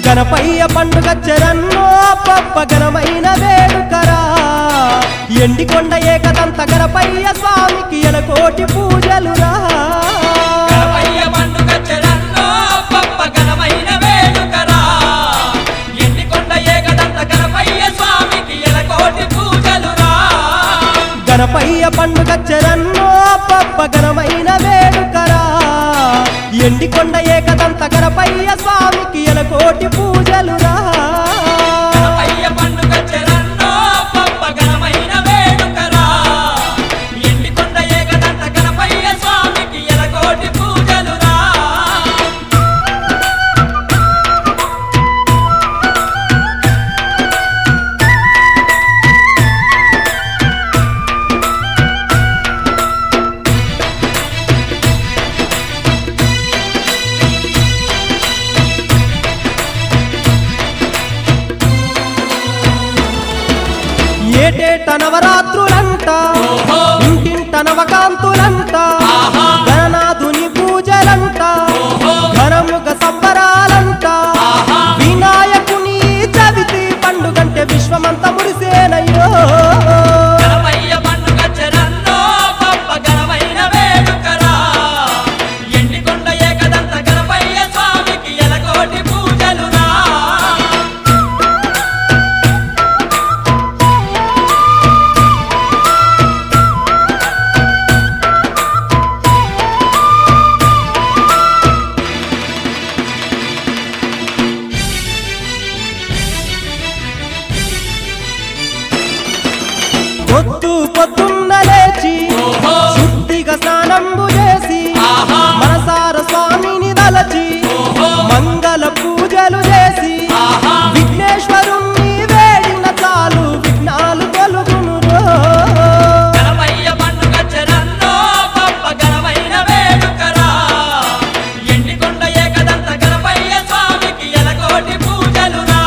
గణపయ్య పండుగ చెరన్నో పప్ప ఘనమైన వేడుకరా ఎండికొండ ఏకదంత గణపయ్య స్వామికి ఎలకోటి పూజలురా గణపయ్య పండుగ చెరన్నో పప్ప ఘనమైన వేడుకరా ఎండికొండ ఏకదంత గణపయ్య స్వామికి ఎలకోటి పూజలురా గణపయ్య పండుగ చెరన్నో పప్ప ఘనమైన వేడుకరా ఎండికొండ ఏకదంత గణపయ్య స్వామికి ఎలకోటి పూజలురా గణపయ్య పండుగ చెరన్నో పప్ప ఘనమైన వేడుకరా ఎండికొండ ఏకదంత గణపయ్య స్వామికి ఎలకోటి పూజలురా ఏటేట నవరాత్రులంట ఇంటింట నవకాంతులంట గణనాథుని పూజలంట ఘనముగ సంబరాలంట వినాయకుని చవితి పండుగంటే విశ్వమంత మురిసేనయ్యో గణపయ్య పండుగ చెరన్నో పప్ప ఘనమైన వేడుకరా ఎండికొండ ఏకదంత గణపయ్య స్వామికి ఎలకోటి పూజలురా పొద్దు పొద్దున్న లేచి శుద్ధిగా స్నానంబు చేసి మనసార స్వామిని దలచి మంగళ పూజలు చేసి విఘ్నేశ్వరుణ్ణి వేడిన చాలు విఘ్నాలు తొలుగును గణపయ్య పండుగ చెరన్నో పప్ప ఘనమైన వేడుకరా ఎండికొండ ఏకదంత గణపయ్య స్వామికి ఎలకోటి పూజలురా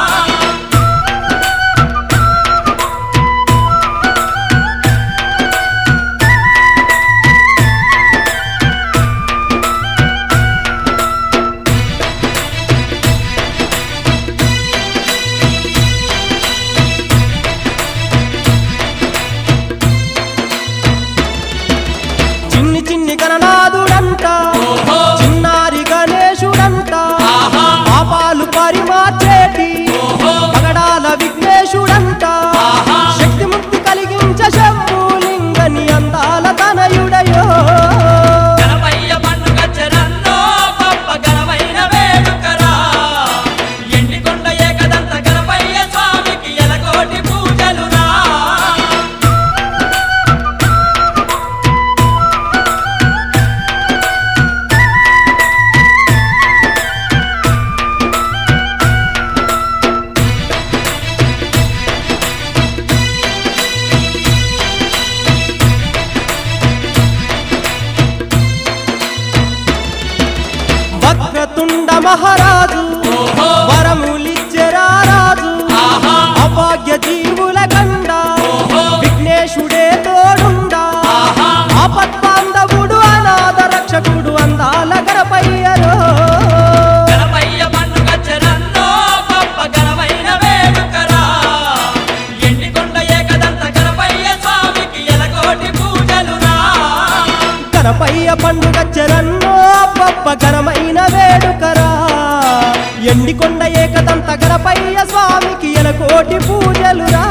చిన్ని చిన్ని గణనాథుడంట చిన్నారి గణేశుడంట పాపాలు పరిమార్చేటి పగడాల విఘ్నేశుడంట శక్తిముక్తి కలిగించ శంభులింగని అందాల తనయుడయో గణపయ్య పండుగ చెరన్నో పప్ప ఘనమైన వేడుకరా ఎండికొండ ఏకదంత గణపయ్య స్వామికి ఎలకోటి పూజలురా వక్రతుండ మహారాజు వరములిచ్చెరా రాజు అభాగ్య జీవుల కండ విఘ్నేశుడే తోడుండా ఆపత్బాంధవుడు అనాథ రక్షకుడు అందాల గణపయ్యరో గణపయ్య పండుగ చెరన్నో పప్ప ఘనమైన వేడుకరా ఎండికొండ ఏకదంత గణపయ్య స్వామికి ఎలకోటి పూజలురా గణపయ్య పండుగ చెరన్నో పప్ప ఘనమైన వేడుకరా ఎండికొండ ఏకదంత గణపయ్య స్వామికి ఎలకోటి పూజలురా